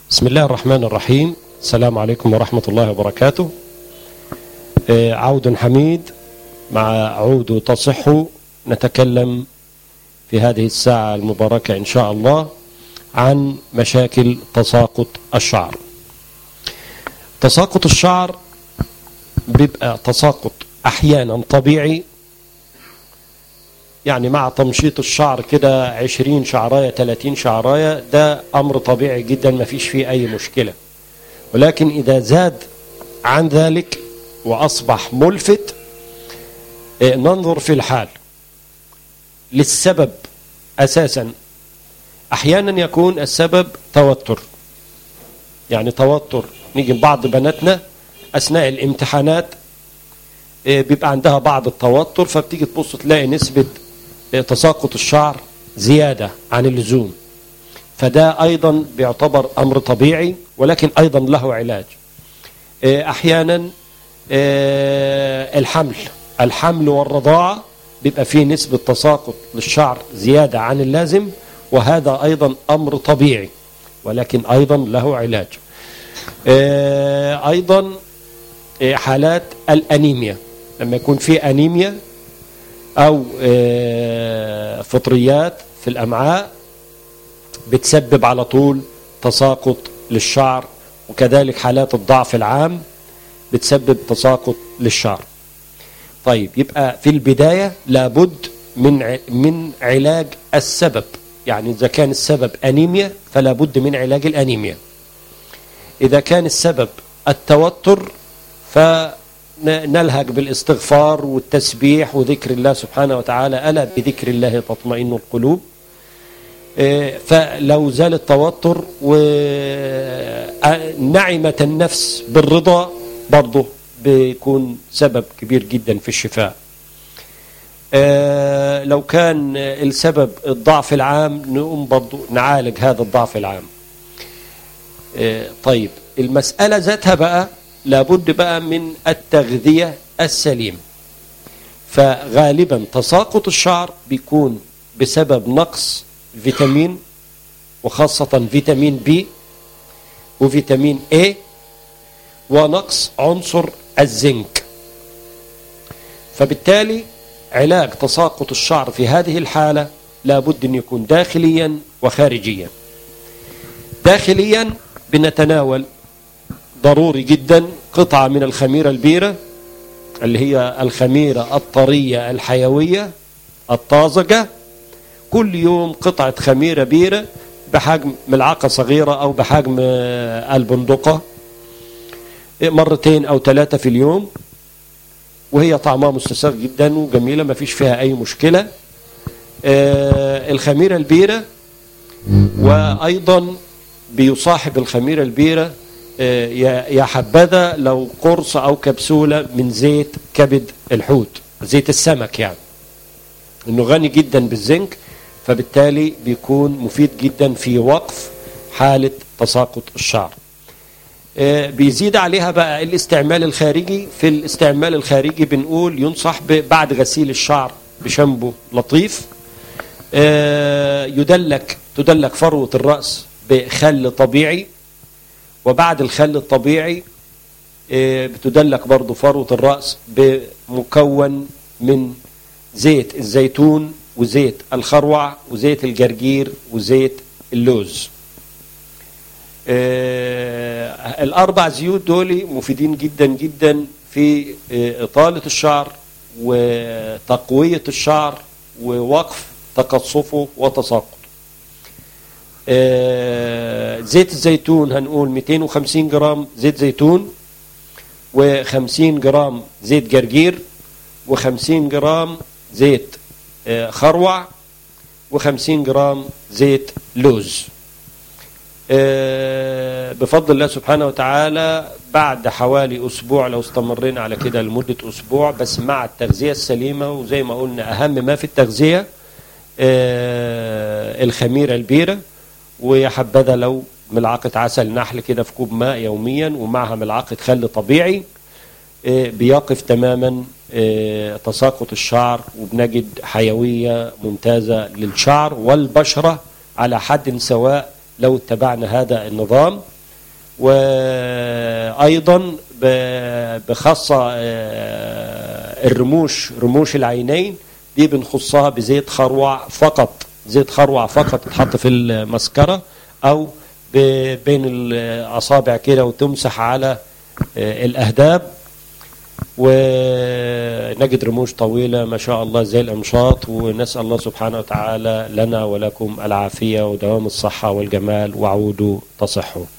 بسم الله الرحمن الرحيم السلام عليكم ورحمة الله وبركاته آه، عود حميد مع عود تصح نتكلم في هذه الساعة المباركة إن شاء الله عن مشاكل تساقط الشعر تساقط الشعر بيبقى تساقط أحيانا طبيعي يعني مع تمشيط الشعر كده 20 شعراية 30 شعراية ده أمر طبيعي جدا ما فيش فيه أي مشكلة ولكن إذا زاد عن ذلك وأصبح ملفت إيه، ننظر في الحال للسبب أساسا أحيانا يكون السبب توتر يعني توتر نيجي بعض بناتنا أثناء الامتحانات إيه، بيبقى عندها بعض التوتر فبتيجي تبص تلاقي نسبة إيه، تساقط الشعر زيادة عن اللزوم فده أيضا بيعتبر أمر طبيعي ولكن أيضا له علاج إيه، أحيانا إيه، الحمل الحمل والرضاعة بيبقى فيه نسبة تساقط للشعر زيادة عن اللازم وهذا أيضا أمر طبيعي ولكن أيضا له علاج إيه، أيضا إيه، حالات الأنيميا لما يكون في أنيميا أو إيه، فطريات في الأمعاء بتسبب على طول تساقط للشعر وكذلك حالات الضعف العام بتسبب تساقط للشعر طيب يبقى في البداية لابد من ع- من علاج السبب يعني إذا كان السبب أنيميا فلا بد من علاج الأنيميا إذا كان السبب التوتر فنلهج بالاستغفار والتسبيح وذكر الله سبحانه وتعالى ألا بذكر الله تطمئن القلوب إيه، فلو زال التوتر ونعمة النفس بالرضا برضه بيكون سبب كبير جدا في الشفاء آه، لو كان السبب الضعف العام نقوم برضه نعالج هذا الضعف العام آه، طيب المسألة ذاتها بقى لابد بقى من التغذية السليمة فغالبا تساقط الشعر بيكون بسبب نقص فيتامين وخاصة فيتامين بي وفيتامين A ونقص عنصر الزنك فبالتالي علاج تساقط الشعر في هذه الحالة لابد أن يكون داخليا وخارجيا داخليا بنتناول ضروري جدا قطعة من الخميرة البيرة اللي هي الخميرة الطرية الحيوية الطازجة كل يوم قطعة خميرة بيرة بحجم ملعقة صغيرة أو بحجم آه، البندقة مرتين أو ثلاثة في اليوم وهي طعمها مستساغ جدا وجميلة ما فيش فيها أي مشكلة آه، الخميرة البيرة وأيضا بيصاحب الخميرة البيرة آه، يا يا حبذا لو قرص أو كبسولة من زيت كبد الحوت زيت السمك يعني انه غني جدا بالزنك فبالتالي بيكون مفيد جدا في وقف حالة تساقط الشعر آه، بيزيد عليها بقى الاستعمال الخارجي في الاستعمال الخارجي بنقول ينصح ب- بعد غسيل الشعر بشامبو لطيف آه، يدلك تدلك فروة الرأس بخل طبيعي وبعد الخل الطبيعي آه، بتدلك برضو فروة الرأس بمكون من زيت الزيتون وزيت الخروع وزيت الجرجير وزيت اللوز آه، الأربع زيوت دول مفيدين جدا جدا في آه، إطالة الشعر وتقوية الشعر ووقف تقصفه وتساقطه آه، زيت الزيتون هنقول 250 جرام زيت زيتون و50 جرام زيت جرجير و50 جرام زيت آه، خروع و50 جرام زيت لوز آه، بفضل الله سبحانه وتعالى بعد حوالي أسبوع لو استمرينا على كده لمدة أسبوع بس مع التغذية السليمة وزي ما قلنا أهم ما في التغذية آه، الخميرة البيرة ويا حبذا لو ملعقة عسل نحل كده في كوب ماء يوميا ومعها ملعقة خل طبيعي آه، بيقف تماما آه، تساقط الشعر وبنجد حيوية ممتازة للشعر والبشرة على حد سواء لو اتبعنا هذا النظام وأيضا بخاصة الرموش رموش العينين دي بنخصها بزيت خروع فقط زيت خروع فقط تحط في المسكرة أو بين الأصابع كده وتمسح على الأهداب ونجد رموش طويلة ما شاء الله زي الأمشاط ونسأل الله سبحانه وتعالى لنا ولكم العافية ودوام الصحة والجمال وعودوا تصحوا